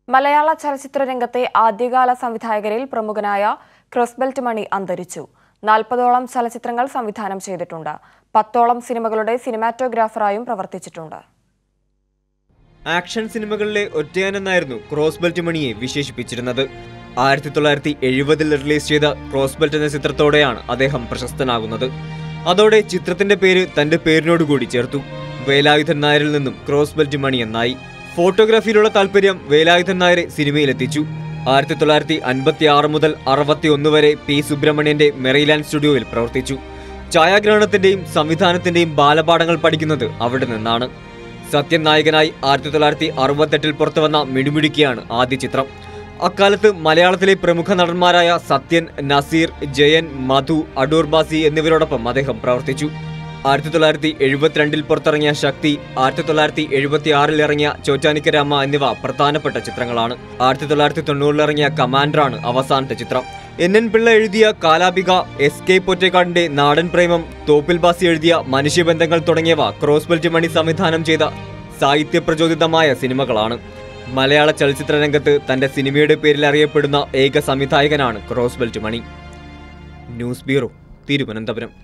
മലയാള ചലച്ചിത്ര രംഗത്തെ ആദ്യകാല സംവിധായകരിൽ പ്രമുഖനായ ക്രോസ്ബെൽറ്റ് മണി അന്തരിച്ചു നാൽപ്പതോളം ചലച്ചിത്രങ്ങൾ സംവിധാനം ചെയ്തിട്ടുണ്ട് പത്തോളം സിനിമകളുടെ സിനിമാറ്റോഗ്രാഫറായും പ്രവർത്തിച്ചിട്ടുണ്ട് ആക്ഷൻ സിനിമകളിലെ ഒറ്റയാനെന്നായിരുന്നു ക്രോസ് ബെൽറ്റ് മണിയെ വിശേഷിപ്പിച്ചിരുന്നത് ആയിരത്തി തൊള്ളായിരത്തി എഴുപതിൽ റിലീസ് ചെയ്ത ക്രോസ് ബെൽറ്റ് എന്ന ചിത്രത്തോടെയാണ് അദ്ദേഹം പ്രശസ്തനാകുന്നത് അതോടെ ചിത്രത്തിന്റെ പേര് തന്റെ പേരിനോടുകൂടി ചേർത്തു വേലായുധൻ നായരിൽ നിന്നും ക്രോസ് ബെൽറ്റ് മണി എന്നായി ഫോട്ടോഗ്രാഫിയിലുള്ള താല്പര്യം വേലായുധൻ നായരെ സിനിമയിലെത്തിച്ചു ആയിരത്തി തൊള്ളായിരത്തി അൻപത്തി ആറ് മുതൽ അറുപത്തി ഒന്ന് വരെ പി സുബ്രഹ്മണ്യന്റെ മെറിലാൻഡ് സ്റ്റുഡിയോയിൽ പ്രവർത്തിച്ചു ഛായാഗ്രഹണത്തിന്റെയും സംവിധാനത്തിന്റെയും ബാലപാഠങ്ങൾ പഠിക്കുന്നത് അവിടെ നിന്നാണ് സത്യൻ നായകനായി ആയിരത്തി തൊള്ളായിരത്തി അറുപത്തെട്ടിൽ പുറത്തുവന്ന മിടുമിടുക്കിയാണ് ആദ്യ ചിത്രം അക്കാലത്ത് മലയാളത്തിലെ പ്രമുഖ നടന്മാരായ സത്യൻ നസീർ ജയൻ മധു അടൂർ ബാസി എന്നിവരോടൊപ്പം അദ്ദേഹം പ്രവർത്തിച്ചു ആയിരത്തി തൊള്ളായിരത്തി എഴുപത്തിരണ്ടിൽ പുറത്തിറങ്ങിയ ശക്തി ആയിരത്തി തൊള്ളായിരത്തി എഴുപത്തി ആറിൽ ഇറങ്ങിയ ചോറ്റാനിക്കരമ്മ എന്നിവ പ്രധാനപ്പെട്ട ചിത്രങ്ങളാണ് ആയിരത്തി തൊള്ളായിരത്തി തൊണ്ണൂറിൽ ഇറങ്ങിയ കമാൻഡറാണ് അവസാനത്തെ ചിത്രം എൻ എൻ പിള്ള എഴുതിയ കാലാപിക എസ് കെ പൊറ്റേക്കാടിന്റെ നാടൻ പ്രേമം തോപ്പിൽ ബാസി എഴുതിയ മനുഷ്യബന്ധങ്ങൾ തുടങ്ങിയവ ക്രോസ് ബെൽറ്റ് മണി സംവിധാനം ചെയ്ത സാഹിത്യപ്രചോദിതമായ സിനിമകളാണ് മലയാള ചലച്ചിത്ര രംഗത്ത് തന്റെ സിനിമയുടെ പേരിൽ അറിയപ്പെടുന്ന ഏക സംവിധായകനാണ് cross belt Mani news bureau Thiruvananthapuram